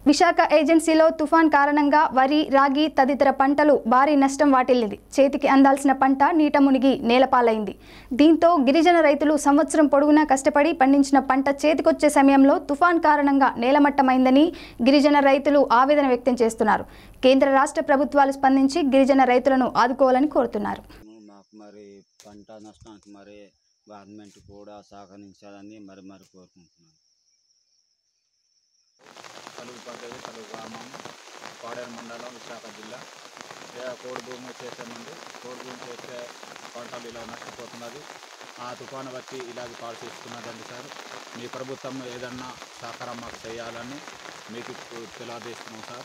విశాఖ ఏజెన్సీలో తుఫాన్ కారణంగా వరి రాగి తదితర పంటలు భారీ నష్టం వాటిల్లింది చేతికి అందాల్సిన పంట నీట మునిగి నేలపాలైంది దీంతో గిరిజన రైతులు సంవత్సరం పొడవునా కష్టపడి పండించిన పంట చేతికొచ్చే సమయంలో తుఫాన్ కారణంగా నేలమట్టమైందని గిరిజన రైతులు ఆవేదన వ్యక్తం చేస్తున్నారు కేంద్ర రాష్ట్ర ప్రభుత్వాలు స్పందించి గిరిజన రైతులను ఆదుకోవాలని కోరుతున్నారు మాకు మరి పంట నష్టానికి మరి గవర్నమెంట్ కూడా సహకరించాలని మరి మరి కోరుకుంటున్నాను కలుగు పద్ధతి కలుగు గ్రామం పాడేరు మండలం విశాఖ జిల్లా ఏ కోడి భూమి చేసామండి కోడి భూమి చేస్తే పంటలు ఇలా నష్టపోతున్నది ఆ తుఫాను వచ్చి ఇలాగ పాడు చేస్తున్నదండి సార్ మీ ప్రభుత్వం ఏదన్నా సహకారం మాకు చేయాలని మీకు తెలియజేస్తున్నాం సార్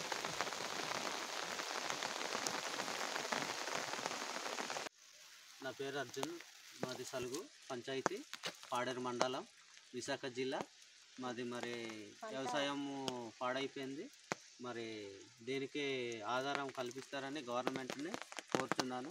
నా పేరు అర్జున్ మాది సలుగు పంచాయతీ పాడేరు మండలం విశాఖ జిల్లా మాది మరి వ్యవసాయం పాడైపోయింది మరి దీనికి ఆధారం కల్పిస్తారని గవర్నమెంట్ని కోరుతున్నాను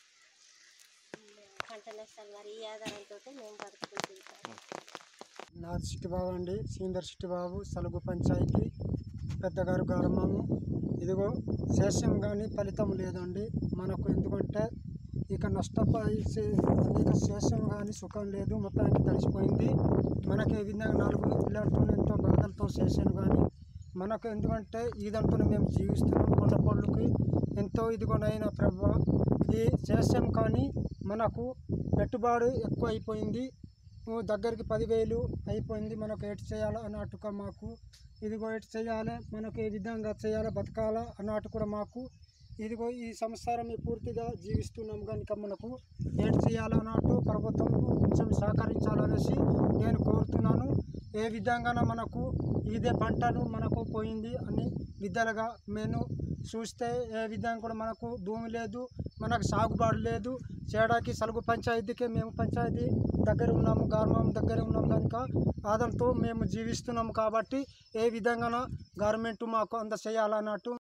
పంట నష్టాలు మరి ఈ ఆధారంతో మేము బతుకుతుంటాం నాది చిట్టిబాబు అండి సీనియర్ చిట్టిబాబు సలుగు పంచాయతీ పెద్దగారు గ్రామము ఇదిగో శేషం కానీ ఫలితం లేదండి మనకు ఎందుకంటే ఇక నష్టపోయి అనేక శేషం కానీ సుఖం లేదు మొత్తానికి తడిసిపోయింది మనకి ఏ విధంగా నాలుగు పిల్లలతో ఎంతో బాధలతో చేసాను కానీ మనకు ఎందుకంటే ఇదంతా మేము జీవిస్తున్నాం కొండ పళ్ళుకి ఎంతో ఇదిగోనైనా ప్రభు ఈ శేషం కానీ మనకు పెట్టుబడి ఎక్కువ అయిపోయింది ఓ దగ్గరికి పదివేలు అయిపోయింది మనకు ఎటు చేయాలా అన్నట్టుగా మాకు ఇదిగో ఎటు చేయాలి మనకు ఏ విధంగా చేయాలా బతకాలా అన్నట్టు కూడా మాకు ఇదిగో ఈ సంసారం పూర్తిగా జీవిస్తున్నాం కనుక మనకు ఏడు చేయాలా అన్నట్టు ప్రభుత్వం కొంచెం సహకరించాలనేసి నేను కోరుతున్నాను ఏ విధంగా మనకు ఇదే పంటలు మనకు పోయింది అని విధాలుగా నేను చూస్తే ఏ విధంగా కూడా మనకు భూమి లేదు మనకు సాగుబాటు లేదు చేయడానికి సలుగు పంచాయతీకి మేము పంచాయతీ దగ్గర ఉన్నాము గ్రామం దగ్గర ఉన్నాం కనుక ఆదంతో మేము జీవిస్తున్నాము కాబట్టి ఏ విధంగా గవర్నమెంట్ మాకు అంద చేయాలన్నట్టు